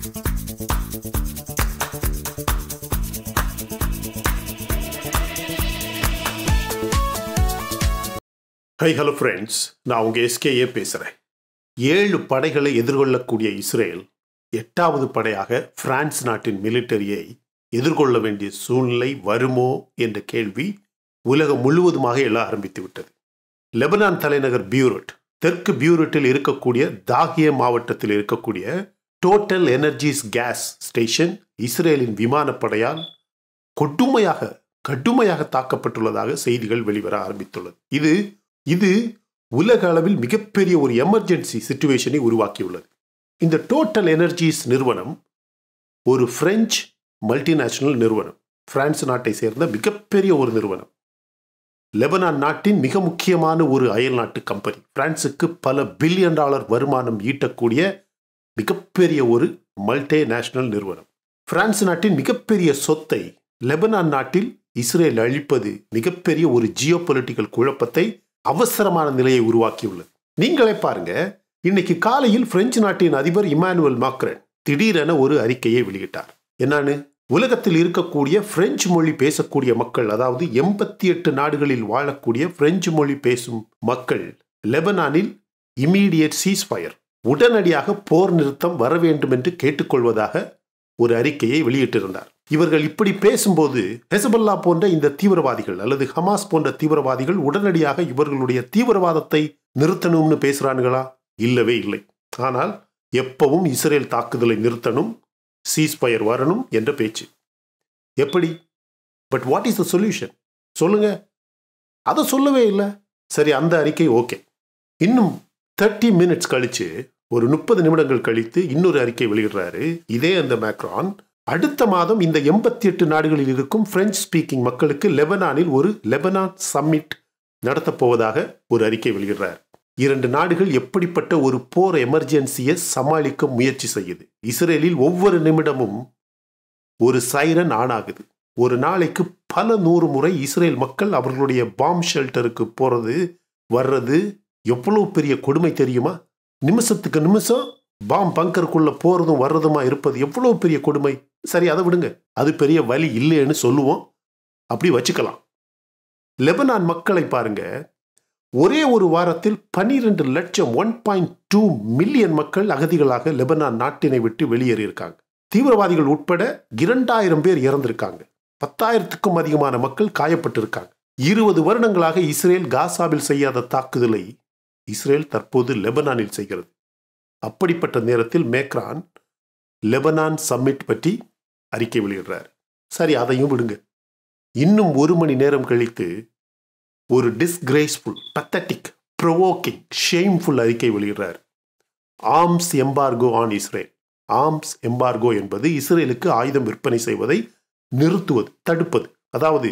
High hello friends நான் உங்கள் SKA பேசுகிறேன் ஏழு படைகளை எதிர்கொள்ளக்கூடிய இஸ்ரேல் எட்டாவது படையாக பிரான்ஸ் நாட்டின் மிலிட்டரியை எதிர்கொள்ள வேண்டிய சூழ்நிலை வருமோ என்ற கேள்வி உலகம் முழுவதுமாக எழ ஆரம்பித்து விட்டது லெபனான் தலைநகர் பியூரட் தெற்கு பியூரட்டில் இருக்கக்கூடிய தாகிய மாவட்டத்தில் இருக்கக்கூடிய டோட்டல் எனர்ஜிஸ் கேஸ் ஸ்டேஷன் இஸ்ரேலின் விமானப்படையால் கொடுமையாக கடுமையாக தாக்கப்பட்டுள்ளதாக செய்திகள் வெளிவர ஆரம்பித்துள்ளது இது இது உலக அளவில் மிகப்பெரிய ஒரு எமர்ஜென்சி சுச்சுவேஷனை உருவாக்கியுள்ளது இந்த டோட்டல் எனர்ஜிஸ் நிறுவனம் ஒரு பிரெஞ்சு மல்டிநேஷனல் நிறுவனம் பிரான்ஸ் நாட்டை சேர்ந்த மிகப்பெரிய ஒரு நிறுவனம் லெபனான் நாட்டின் மிக முக்கியமான ஒரு அயல் நாட்டு கம்பெனி பிரான்சுக்கு பல பில்லியன் டாலர் வருமானம் ஈட்டக்கூடிய மிகப்பெரிய ஒரு மல்டி நேஷனல் நிறுவனம் பிரான்ஸ் நாட்டின் மிகப்பெரிய சொத்தை லெபனான் நாட்டில் இஸ்ரேல் அழிப்பது மிகப்பெரிய ஒரு ஜியோ பொலிட்டிக்கல் குழப்பத்தை அவசரமான நிலையை உருவாக்கியுள்ளது நீங்களே பாருங்க இன்னைக்கு காலையில் பிரெஞ்சு நாட்டின் அதிபர் இமானுவல் மாக்ரன் திடீரென ஒரு அறிக்கையை வெளியிட்டார் என்னன்னு உலகத்தில் இருக்கக்கூடிய பிரெஞ்சு மொழி பேசக்கூடிய மக்கள் அதாவது எண்பத்தி எட்டு நாடுகளில் வாழக்கூடிய பிரெஞ்சு மொழி பேசும் மக்கள் லெபனானில் இமீடியட் சீஸ்ஃபயர் உடனடியாக போர் நிறுத்தம் வர வேண்டும் என்று கேட்டுக்கொள்வதாக ஒரு அறிக்கையை வெளியிட்டிருந்தார் இவர்கள் இப்படி பேசும்போது ஹெசபல்லா போன்ற இந்த தீவிரவாதிகள் அல்லது ஹமாஸ் போன்ற தீவிரவாதிகள் உடனடியாக இவர்களுடைய தீவிரவாதத்தை நிறுத்தணும்னு பேசுறானுங்களா இல்லவே இல்லை ஆனால் எப்பவும் இஸ்ரேல் தாக்குதலை நிறுத்தணும் சீஸ்பயர் வரணும் என்ற பேச்சு எப்படி but what is the solution சொல்லுங்க அதை சொல்லவே இல்லை சரி அந்த அறிக்கை ஓகே இன்னும் தேர்ட்டி மினிட்ஸ் கழிச்சு ஒரு முப்பது நிமிடங்கள் கழித்து இன்னொரு அறிக்கை வெளியிடுறாரு இதே அந்த மேக்ரான் அடுத்த மாதம் இந்த எண்பத்தி எட்டு நாடுகளில் இருக்கும் பிரெஞ்சு ஸ்பீக்கிங் மக்களுக்கு லெபனானில் ஒரு லெபனான் சம்மிட் நடத்தப் போவதாக ஒரு அறிக்கை வெளியிடுறார் இரண்டு நாடுகள் எப்படிப்பட்ட ஒரு போர் எமர்ஜென்சியை சமாளிக்க முயற்சி செய்யுது இஸ்ரேலில் ஒவ்வொரு நிமிடமும் ஒரு சைரன் ஆனாகுது ஒரு நாளைக்கு பல நூறு முறை இஸ்ரேல் மக்கள் அவர்களுடைய பாம் ஷெல்டருக்கு போறது வர்றது எவ்வளவு பெரிய கொடுமை தெரியுமா நிமிஷத்துக்கு நிமிஷம் பாம் பங்கருக்குள்ள போறதும் வர்றதுமா இருப்பது எவ்வளவு பெரிய கொடுமை சரி அதை விடுங்க அது பெரிய வலி இல்லைன்னு சொல்லுவோம் அப்படி வச்சுக்கலாம் லெபனான் மக்களை பாருங்க ஒரே ஒரு வாரத்தில் பனிரெண்டு லட்சம் ஒன் பாயிண்ட் டூ மில்லியன் மக்கள் அகதிகளாக லெபனான் நாட்டினை விட்டு வெளியேறியிருக்காங்க தீவிரவாதிகள் உட்பட இரண்டாயிரம் பேர் இறந்திருக்காங்க பத்தாயிரத்துக்கும் அதிகமான மக்கள் காயப்பட்டிருக்காங்க இருபது வருடங்களாக இஸ்ரேல் காசாவில் செய்யாத தாக்குதலை இஸ்ரேல் தற்போது லெபனானில் செய்கிறது அப்படிப்பட்ட நேரத்தில் மேக்ரான் லெபனான் சம்மிட் பற்றி அறிக்கை வெளியிடுறார் சரி அதையும் விடுங்க இன்னும் ஒரு மணி நேரம் கழித்து ஒரு டிஸ்கிரேஸ்ஃபுல் பத்தட்டிக் ப்ரொவோக்கிங் ஷேம்ஃபுல் அறிக்கை வெளியிடுறார் arms embargo on Israel arms embargo என்பது இஸ்ரேலுக்கு ஆயுதம் விற்பனை செய்வதை நிறுத்துவது தடுப்பது அதாவது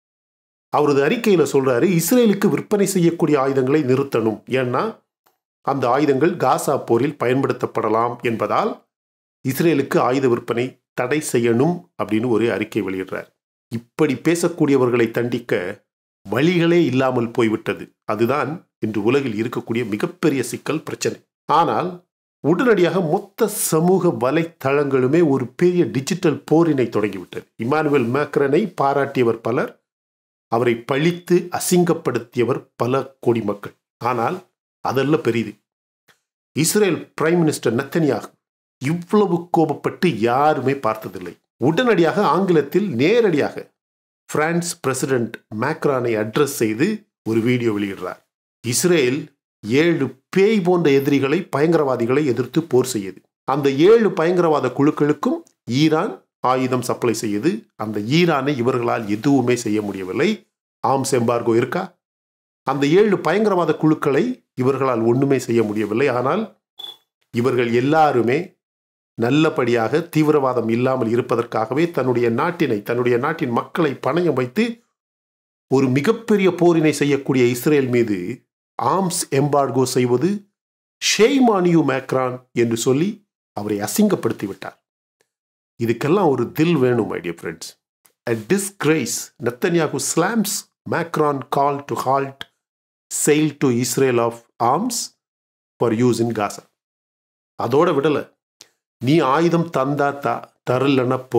அவரது அறிக்கையில் சொல்றாரு இஸ்ரேலுக்கு விற்பனை செய்யக்கூடிய ஆயுதங்களை நிறுத்தணும் ஏன்னா அந்த ஆயுதங்கள் காசா போரில் பயன்படுத்தப்படலாம் என்பதால் இஸ்ரேலுக்கு ஆயுத விற்பனை தடை செய்யணும் அப்படின்னு ஒரு அறிக்கை வெளியிடுறார் இப்படி பேசக்கூடியவர்களை தண்டிக்க வழிகளே இல்லாமல் போய்விட்டது அதுதான் இன்று உலகில் இருக்கக்கூடிய மிகப்பெரிய சிக்கல் பிரச்சனை ஆனால் உடனடியாக மொத்த சமூக வலைத்தளங்களுமே ஒரு பெரிய டிஜிட்டல் போரினை தொடங்கிவிட்டது இமானுவேல் மேக்ரனை பாராட்டியவர் பலர் அவரை பழித்து அசிங்கப்படுத்தியவர் பல கோடி மக்கள் ஆனால் அதல்ல பெரிது இஸ்ரேல் பிரைம் மினிஸ்டர் நத்தனியாக இவ்வளவு கோபப்பட்டு யாருமே பார்த்ததில்லை உடனடியாக ஆங்கிலத்தில் நேரடியாக பிரான்ஸ் பிரசிடென்ட் மேக்ரானை அட்ரஸ் செய்து ஒரு வீடியோ வெளியிடுறார் இஸ்ரேல் ஏழு பேய் போன்ற எதிரிகளை பயங்கரவாதிகளை எதிர்த்து போர் செய்யுது அந்த ஏழு பயங்கரவாத குழுக்களுக்கும் ஈரான் ஆயுதம் சப்ளை செய்யுது அந்த ஈரானை இவர்களால் எதுவுமே செய்ய முடியவில்லை ஆம்ஸ் எம்பார்கோ இருக்கா அந்த ஏழு பயங்கரவாத குழுக்களை இவர்களால் ஒன்றுமே செய்ய முடியவில்லை ஆனால் இவர்கள் எல்லாருமே நல்லபடியாக தீவிரவாதம் இல்லாமல் இருப்பதற்காகவே தன்னுடைய நாட்டினை தன்னுடைய நாட்டின் மக்களை பணயம் வைத்து ஒரு மிகப்பெரிய போரினை செய்யக்கூடிய இஸ்ரேல் மீது ஆர்ம்ஸ் எம்பார்கோ செய்வது ஷெய்மானியூ மேக்ரான் என்று சொல்லி அவரை அசிங்கப்படுத்தி விட்டார் இதுக்கெல்லாம் ஒரு தில் வேணும் my dear friends a disgrace Netanyahu slams Macron call to halt sale to Israel of arms for use in Gaza அதோட விடலை நீ ஆயுதம் தந்தா தா தரலன போ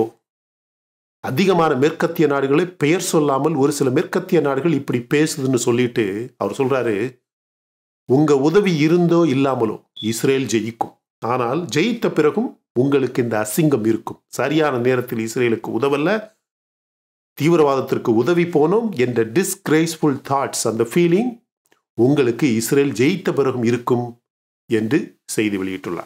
அதிகமான மேற்கத்திய நாடுகளை பெயர் சொல்லாமல் ஒரு சில மேற்கத்திய நாடுகள் இப்படி பேசுதுன்னு சொல்லிட்டு அவர் சொல்றாரு உங்க உதவி இருந்தோ இல்லாமலோ இஸ்ரேல் ஜெயிக்கும் ஆனால் ஜெயித்த பிறகும் உங்களுக்கு இந்த அசிங்கம் இருக்கும் சரியான நேரத்தில் இஸ்ரேலுக்கு உதவல்ல தீவிரவாதத்திற்கு உதவி போனோம் என்ற டிஸ்கிரேஸ்ஃபுல் தாட்ஸ் அந்த ஃபீலிங் உங்களுக்கு இஸ்ரேல் ஜெயித்த பிறகும் இருக்கும் என்று செய்தி வெளியிட்டுள்ளார்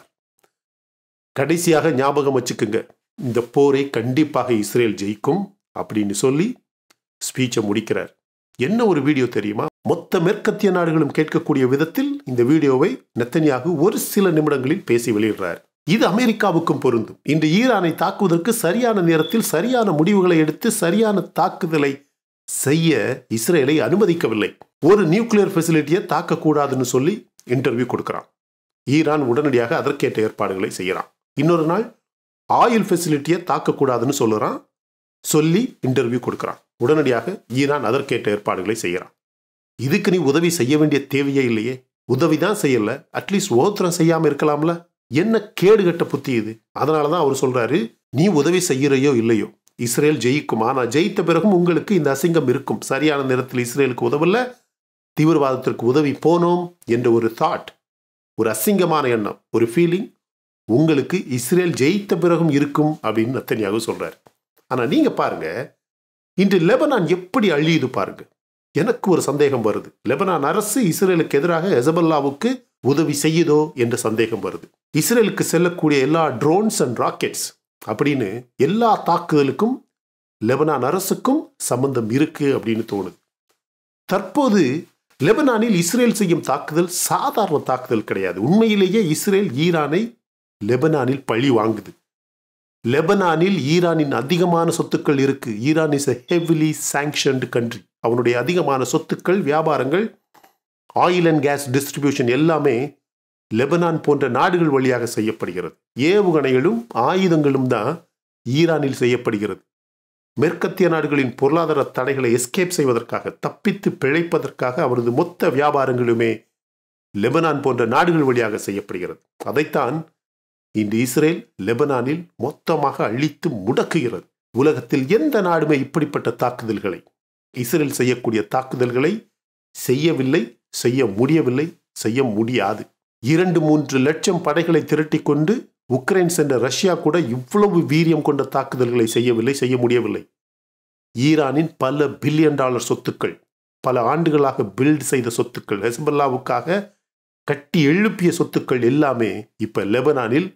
கடைசியாக ஞாபகம் வச்சுக்குங்க இந்த போரை கண்டிப்பாக இஸ்ரேல் ஜெயிக்கும் அப்படின்னு சொல்லி ஸ்பீச்சை முடிக்கிறார் என்ன ஒரு வீடியோ தெரியுமா மொத்த மேற்கத்திய நாடுகளும் கேட்கக்கூடிய விதத்தில் இந்த வீடியோவை நெத்தனியாக ஒரு சில நிமிடங்களில் பேசி வெளியிடுறார் இது அமெரிக்காவுக்கும் பொருந்தும் இன்று ஈரானை தாக்குவதற்கு சரியான நேரத்தில் சரியான முடிவுகளை எடுத்து சரியான தாக்குதலை செய்ய இஸ்ரேலை அனுமதிக்கவில்லை ஒரு நியூக்ளியர் ஃபெசிலிட்டியை தாக்கக்கூடாதுன்னு சொல்லி இன்டர்வியூ கொடுக்கிறான் ஈரான் உடனடியாக அதற்கேற்ற ஏற்பாடுகளை செய்கிறான் இன்னொரு நாள் ஆயில் ஃபெசிலிட்டியை தாக்கக்கூடாதுன்னு சொல்லுறான் சொல்லி இன்டர்வியூ கொடுக்குறான் உடனடியாக ஈரான் அதற்கேற்ற ஏற்பாடுகளை செய்கிறான் இதுக்கு நீ உதவி செய்ய வேண்டிய தேவையே இல்லையே உதவி தான் செய்யல அட்லீஸ்ட் ஓத்திரம் செய்யாம இருக்கலாம்ல என்ன கேடுகட்ட புத்தி இது அதனால தான் அவர் சொல்றாரு நீ உதவி செய்யறையோ இல்லையோ இஸ்ரேல் ஜெயிக்கும் ஆனால் ஜெயித்த பிறகும் உங்களுக்கு இந்த அசிங்கம் இருக்கும் சரியான நேரத்தில் இஸ்ரேலுக்கு உதவல தீவிரவாதத்திற்கு உதவி போனோம் என்ற ஒரு தாட் ஒரு அசிங்கமான எண்ணம் ஒரு ஃபீலிங் உங்களுக்கு இஸ்ரேல் ஜெயித்த பிறகும் இருக்கும் அப்படின்னு நத்தனியாக சொல்றாரு ஆனா நீங்க பாருங்க இன்று லெபனான் எப்படி அழியுது பாருங்க எனக்கு ஒரு சந்தேகம் வருது லெபனான் அரசு இஸ்ரேலுக்கு எதிராக எசபல்லாவுக்கு உதவி செய்யுதோ என்ற சந்தேகம் வருது இஸ்ரேலுக்கு செல்லக்கூடிய எல்லா ட்ரோன்ஸ் அண்ட் ராக்கெட்ஸ் அப்படின்னு எல்லா தாக்குதலுக்கும் லெபனான் அரசுக்கும் சம்பந்தம் இருக்கு அப்படின்னு தோணுது தற்போது லெபனானில் இஸ்ரேல் செய்யும் தாக்குதல் சாதாரண தாக்குதல் கிடையாது உண்மையிலேயே இஸ்ரேல் ஈரானை லெபனானில் பழி வாங்குது லெபனானில் ஈரானின் அதிகமான சொத்துக்கள் இருக்கு Iran is a heavily sanctioned country அவனுடைய அதிகமான சொத்துக்கள் வியாபாரங்கள் ஆயில் அண்ட் கேஸ் டிஸ்ட்ரிபியூஷன் எல்லாமே லெபனான் போன்ற நாடுகள் வழியாக செய்யப்படுகிறது ஏவுகணைகளும் ஆயுதங்களும் தான் ஈரானில் செய்யப்படுகிறது மேற்கத்திய நாடுகளின் பொருளாதார தடைகளை எஸ்கேப் செய்வதற்காக தப்பித்து பிழைப்பதற்காக அவரது மொத்த வியாபாரங்களுமே லெபனான் போன்ற நாடுகள் வழியாக செய்யப்படுகிறது அதைத்தான் இன்று இஸ்ரேல் லெபனானில் மொத்தமாக அழித்து முடக்குகிறது உலகத்தில் எந்த நாடுமே இப்படிப்பட்ட தாக்குதல்களை இஸ்ரேல் செய்யக்கூடிய தாக்குதல்களை செய்யவில்லை செய்ய முடியவில்லை செய்ய முடியாது இரண்டு மூன்று லட்சம் படைகளை திரட்டி கொண்டு உக்ரைன் சென்ற ரஷ்யா கூட இவ்வளவு வீரியம் கொண்ட தாக்குதல்களை செய்யவில்லை செய்ய முடியவில்லை ஈரானின் பல பில்லியன் டாலர் சொத்துக்கள் பல ஆண்டுகளாக பில்ட் செய்த சொத்துக்கள் ஹெசபல்லாவுக்காக கட்டி எழுப்பிய சொத்துக்கள் எல்லாமே இப்ப லெபனானில்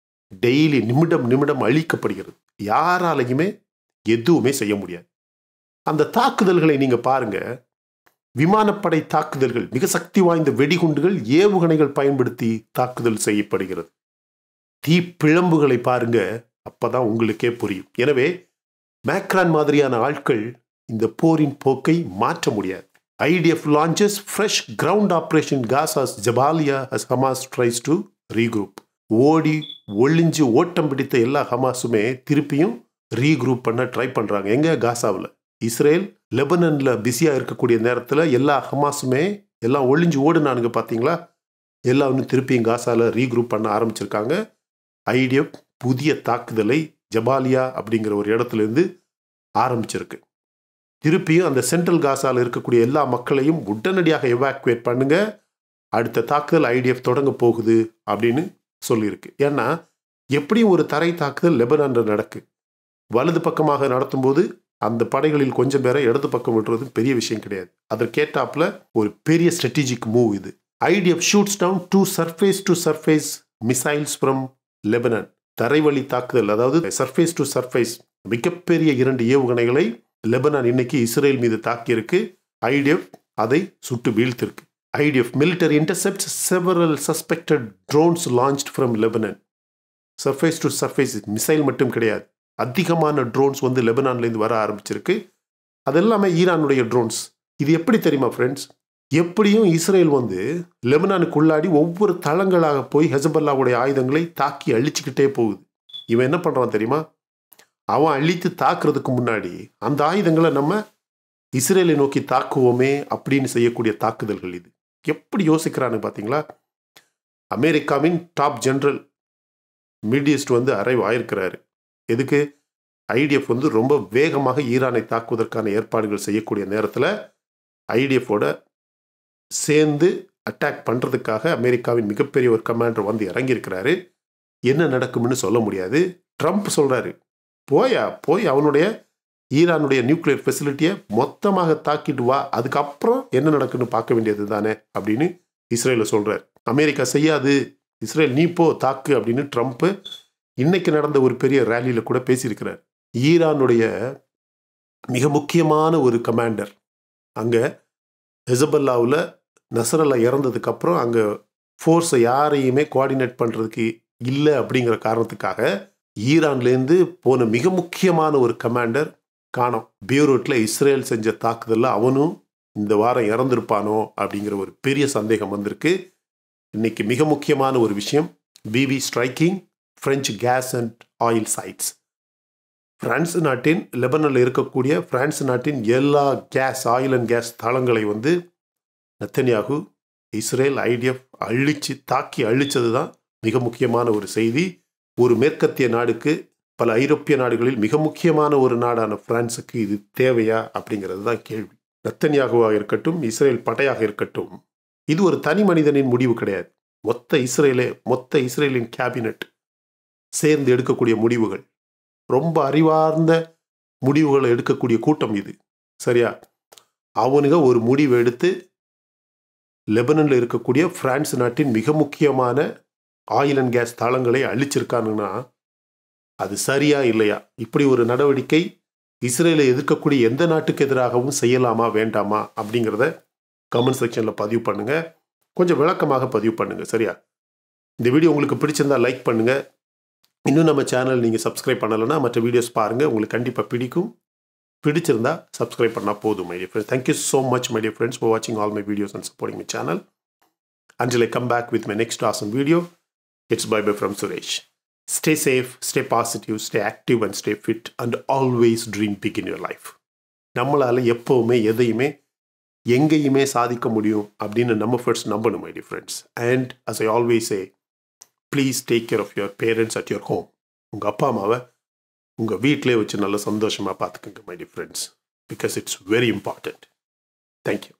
டெய்லி நிமிடம் நிமிடம் அழிக்கப்படுகிறது யாராலையுமே எதுவுமே செய்ய முடியாது அந்த தாக்குதல்களை நீங்க பாருங்க விமானப்படை தாக்குதல்கள் மிக சக்தி வாய்ந்த வெடிகுண்டுகள் ஏவுகணைகள் பயன்படுத்தி தாக்குதல் செய்யப்படுகிறது தீப்பிழம்புகளை பாருங்க அப்பதான் உங்களுக்கே புரியும் எனவே மேக்ரான் மாதிரியான ஆட்கள் இந்த போரின் போக்கை மாற்ற முடியாது IDF launches fresh ground operation Gaza's Jabalia as Hamas tries to regroup ஓடி ஒளிஞ்சு ஓட்டம் பிடித்த எல்லா ஹமாஸுமே திருப்பியும் ரீக்ரூப் பண்ண ட்ரை பண்றாங்க எங்க காசாவில் இஸ்ரேல் லெபனன்ல பிஸியா இருக்கக்கூடிய நேரத்தில் எல்லா ஹமாஸுமே எல்லாம் ஒளிஞ்சு ஓடுனானுங்க பார்த்தீங்களா எல்லாம் இன்னும் திருப்பியும் காசால ரீக்ரூப் பண்ண ஆரம்பிச்சிருக்காங்க ஐடிஎஃப் புதிய தாக்குதலை ஜபாலியா அப்படிங்கிற ஒரு இடத்துல இருந்து ஆரம்பிச்சிருக்கு திருப்பியும் அந்த சென்ட்ரல் காசால இருக்கக்கூடிய எல்லா மக்களையும் உடனடியாக எவாக்குவேட் பண்ணுங்க அடுத்த தாக்குதல் ஐடிஎஃப் தொடங்க போகுது அப்படின்னு சொல்லியிருக்கு ஏன்னா எப்படியும் ஒரு தரை தாக்குதல் லெபனான்ல நடக்கு வலது பக்கமாக நடத்தும்போது அந்த படைகளில் கொஞ்சம் பேரை இடது பக்கம் விடுறது பெரிய விஷயம் கிடையாது அதற்கேட்டாப்புல ஒரு பெரிய ஸ்ட்ராட்டஜிக் மூவ் இது IDF shoots down two surface to surface missiles from Lebanon தரைவழி தாக்குதல் அதாவது சர்ஃபேஸ் டு சர்ஃபேஸ் மிகப்பெரிய இரண்டு ஏவுகணைகளை லெபனான் இன்னைக்கு இஸ்ரேல் மீது தாக்கியிருக்கு ஐடிஎஃப் அதை சுட்டு வீழ்த்திருக்கு IDF military intercept several suspected drones launched from Lebanon surface to surface missile மட்டும் கிடையாது அதிகமான ட்ரோன்ஸ் வந்து லெபனான்லேருந்து வர ஆரம்பிச்சிருக்கு அது எல்லாமே ஈரானுடைய ட்ரோன்ஸ் இது எப்படி தெரியுமா ஃப்ரெண்ட்ஸ் எப்படியும் இஸ்ரேல் வந்து லெபனானுக்கு உள்ளாடி ஒவ்வொரு தளங்களாக போய் ஹெசபல்லாவுடைய ஆயுதங்களை தாக்கி அழிச்சுக்கிட்டே போகுது இவன் என்ன பண்ணுறான் தெரியுமா அவன் அழித்து தாக்குறதுக்கு முன்னாடி அந்த ஆயுதங்களை நம்ம இஸ்ரேலை நோக்கி தாக்குவோமே அப்படின்னு செய்யக்கூடிய தாக்குதல்கள் இது எப்படி யோசிக்கிறான்னு பார்த்தீங்களா அமெரிக்காவின் டாப் ஜெனரல் மிட் ஈஸ்ட் வந்து அரைவ் ஆயிருக்கிறாரு எதுக்கு ஐடிஎஃப் வந்து ரொம்ப வேகமாக ஈரானை தாக்குவதற்கான ஏற்பாடுகள் செய்யக்கூடிய நேரத்தில் ஐடிஎஃபோட சேர்ந்து அட்டாக் பண்ணுறதுக்காக அமெரிக்காவின் மிகப்பெரிய ஒரு கமாண்டர் வந்து இறங்கியிருக்கிறாரு என்ன நடக்கும்னு சொல்ல முடியாது ட்ரம்ப் சொல்கிறாரு போயா போய் அவனுடைய ஈரானுடைய நியூக்ளியர் ஃபெசிலிட்டியை மொத்தமாக தாக்கிட்டு வா அதுக்கப்புறம் என்ன நடக்குன்னு பார்க்க வேண்டியது தானே அப்படின்னு இஸ்ரேல சொல்கிறார் அமெரிக்கா செய்யாது இஸ்ரேல் நீ போ தாக்கு அப்படின்னு ட்ரம்ப்பு இன்னைக்கு நடந்த ஒரு பெரிய ரேலியில் கூட பேசியிருக்கிறார் ஈரானுடைய மிக முக்கியமான ஒரு கமாண்டர் அங்கே ஹெசபல்லாவில் நசரல்லா இறந்ததுக்கப்புறம் அங்கே ஃபோர்ஸை யாரையுமே கோஆர்டினேட் பண்ணுறதுக்கு இல்லை அப்படிங்கிற காரணத்துக்காக ஈரான்லேருந்து போன மிக முக்கியமான ஒரு கமாண்டர் காணோம் பீரூட்டில் இஸ்ரேல் செஞ்ச தாக்குதலில் அவனும் இந்த வாரம் இறந்திருப்பானோ அப்படிங்கிற ஒரு பெரிய சந்தேகம் வந்திருக்கு இன்னைக்கு மிக முக்கியமான ஒரு விஷயம் Bibi striking French gas and oil sites France நாட்டின் லெபனில் இருக்கக்கூடிய பிரான்ஸ் நாட்டின் எல்லா கேஸ் ஆயில் அண்ட் கேஸ் தளங்களை வந்து நத்தன்யாகு இஸ்ரேல் ஐடிஎஃப் அழிச்சு தாக்கி அழிச்சது தான் மிக முக்கியமான ஒரு செய்தி ஒரு மேற்கத்திய நாடுக்கு பல ஐரோப்பிய நாடுகளில் மிக முக்கியமான ஒரு நாடான பிரான்ஸுக்கு இது தேவையா அப்படிங்கிறது தான் கேள்வி நத்தன்யாகுவாக இருக்கட்டும் இஸ்ரேல் படையாக இருக்கட்டும் இது ஒரு தனி மனிதனின் முடிவு கிடையாது மொத்த இஸ்ரேலே மொத்த இஸ்ரேலின் கேபினட் சேர்ந்து எடுக்கக்கூடிய முடிவுகள் ரொம்ப அறிவார்ந்த முடிவுகளை எடுக்கக்கூடிய கூட்டம் இது சரியா அவனுங்க ஒரு முடிவு எடுத்து லெபனனில் இருக்கக்கூடிய பிரான்ஸ் நாட்டின் மிக முக்கியமான ஆயில் அண்ட் கேஸ் தளங்களை அழிச்சிருக்கானுன்னா அது சரியா இல்லையா இப்படி ஒரு நடவடிக்கை இஸ்ரேலை எதிர்க்கக்கூடிய எந்த நாட்டுக்கு எதிராகவும் செய்யலாமா வேண்டாமா அப்படிங்கிறத கமெண்ட் செக்ஷனில் பதிவு பண்ணுங்க கொஞ்சம் விளக்கமாக பதிவு பண்ணுங்க சரியா இந்த வீடியோ உங்களுக்கு பிடிச்சிருந்தா லைக் பண்ணுங்க இன்னும் நம்ம சேனல் நீங்கள் சப்ஸ்கிரைப் பண்ணலைன்னா மற்ற வீடியோஸ் பாருங்கள் உங்களுக்கு கண்டிப்பாக பிடிக்கும் பிடிச்சிருந்தா சப்ஸ்கிரைப் பண்ணால் போதும் my dear friends thank you so much my dear friends for வாட்சிங் all my videos and supporting my channel until I come back with my next awesome video. It's bye bye from Suresh. Stay safe, stay positive, stay active, and stay fit, and always dream big in your life. நம்மளால் எப்போவுமே எதையுமே எங்கேயுமே சாதிக்க முடியும் அப்படின்னு நம்ம first நம்பணும் my dear friends and as I always uh please take care of your parents at your home உங்கள் அப்பா அம்மாவை உங்கள் வீட்டிலே வச்சு நல்ல சந்தோஷமாக பார்த்துக்கோங்க my dear friends because it's very important thank you